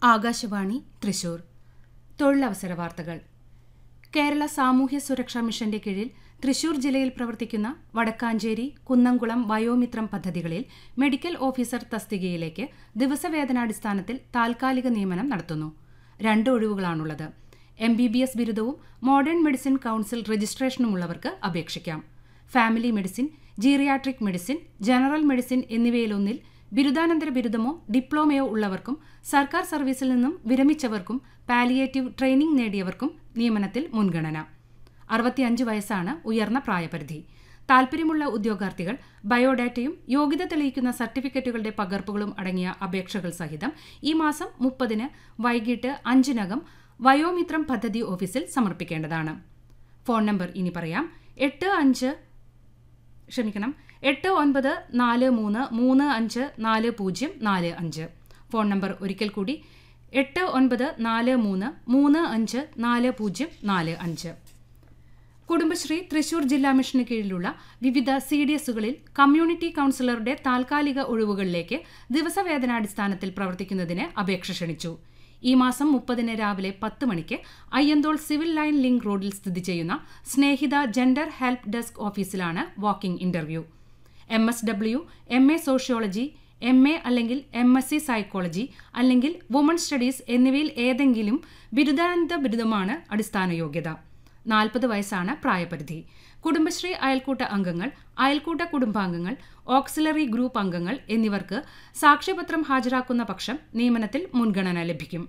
ആകാശവാണി തൃശൂർ തൊഴിലവസര വാർത്തകൾ കേരള സാമൂഹ്യ സുരക്ഷാ മിഷന്റെ കീഴിൽ തൃശൂർ ജില്ലയിൽ പ്രവർത്തിക്കുന്ന വടക്കാഞ്ചേരി കുന്നംകുളം വയോമിത്രം പദ്ധതികളിൽ മെഡിക്കൽ ഓഫീസർ തസ്തികയിലേക്ക് ദിവസവേതനാടിസ്ഥാനത്തിൽ താൽക്കാലിക നിയമനം നടത്തുന്നു രണ്ട് ഒഴിവുകളാണുള്ളത് എം ബി ബി എസ് ബിരുദവും മോഡേൺ മെഡിസിൻ കൌൺസിൽ രജിസ്ട്രേഷനുമുള്ളവർക്ക് അപേക്ഷിക്കാം family medicine geriatric medicine general medicine എന്നിവയിലൊന്നിൽ ബിരുദാനന്തര ബിരുദമോ ഡിപ്ലോമയോ ഉള്ളവർക്കും സർക്കാർ സർവീസിൽ നിന്നും വിരമിച്ചവർക്കും പാലിയേറ്റീവ് ട്രെയിനിംഗ് നേടിയവർക്കും നിയമനത്തിൽ മുൻഗണന അറുപത്തിയഞ്ച് വയസ്സാണ് ഉയർന്ന പ്രായപരിധി താൽപ്പര്യമുള്ള ഉദ്യോഗാർത്ഥികൾ ബയോഡാറ്റയും യോഗ്യത തെളിയിക്കുന്ന സർട്ടിഫിക്കറ്റുകളുടെ പകർപ്പുകളും അടങ്ങിയ അപേക്ഷകൾ സഹിതം ഈ മാസം മുപ്പതിന് വൈകിട്ട് അഞ്ചിനകം വയോമിത്രം പദ്ധതി ഓഫീസിൽ സമർപ്പിക്കേണ്ടതാണ് ഫോൺ നമ്പർ ഇനി പറയാം എട്ട് അഞ്ച് ക്ഷമിക്കണം എട്ട് ഒൻപത് നാല് മൂന്ന് മൂന്ന് അഞ്ച് നാല് പൂജ്യം നാല് അഞ്ച് ഫോൺ നമ്പർ ഒരിക്കൽ കൂടി എട്ട് ഒൻപത് നാല് മൂന്ന് മൂന്ന് അഞ്ച് നാല് പൂജ്യം നാല് അഞ്ച് കുടുംബശ്രീ തൃശൂർ ജില്ലാ മിഷന് കീഴിലുള്ള വിവിധ സി ഡി എസുകളിൽ കമ്മ്യൂണിറ്റി കൌൺസിലറുടെ താൽക്കാലിക ഒഴിവുകളിലേക്ക് ദിവസവേതനാടിസ്ഥാനത്തിൽ പ്രവർത്തിക്കുന്നതിന് അപേക്ഷ ക്ഷണിച്ചു ഈ മാസം മുപ്പതിന് രാവിലെ പത്ത് മണിക്ക് അയ്യന്തോൾ സിവിൽ ലൈൻ ലിങ്ക് റോഡിൽ സ്ഥിതി ചെയ്യുന്ന സ്നേഹിത ജെൻഡർ ഹെൽപ്പ് ഡെസ്ക് ഓഫീസിലാണ് walk-in interview M S W M A sociology M A അല്ലെങ്കിൽ എം എസ് സി സൈക്കോളജി അല്ലെങ്കിൽ വുമൺ സ്റ്റഡീസ് എന്നിവയിൽ ഏതെങ്കിലും ബിരുദാനന്ത ബിരുദമാണ് അടിസ്ഥാന യോഗ്യത നാൽപ്പത് വയസ്സാണ് പ്രായപരിധി കുടുംബശ്രീ അയൽക്കൂട്ട അംഗങ്ങൾ അയൽക്കൂട്ട കുടുംബാംഗങ്ങൾ ഓക്സിലറി ഗ്രൂപ്പ് അംഗങ്ങൾ എന്നിവർക്ക് സാക്ഷ്യപത്രം ഹാജരാക്കുന്ന പക്ഷം നിയമനത്തിൽ മുൻഗണന ലഭിക്കും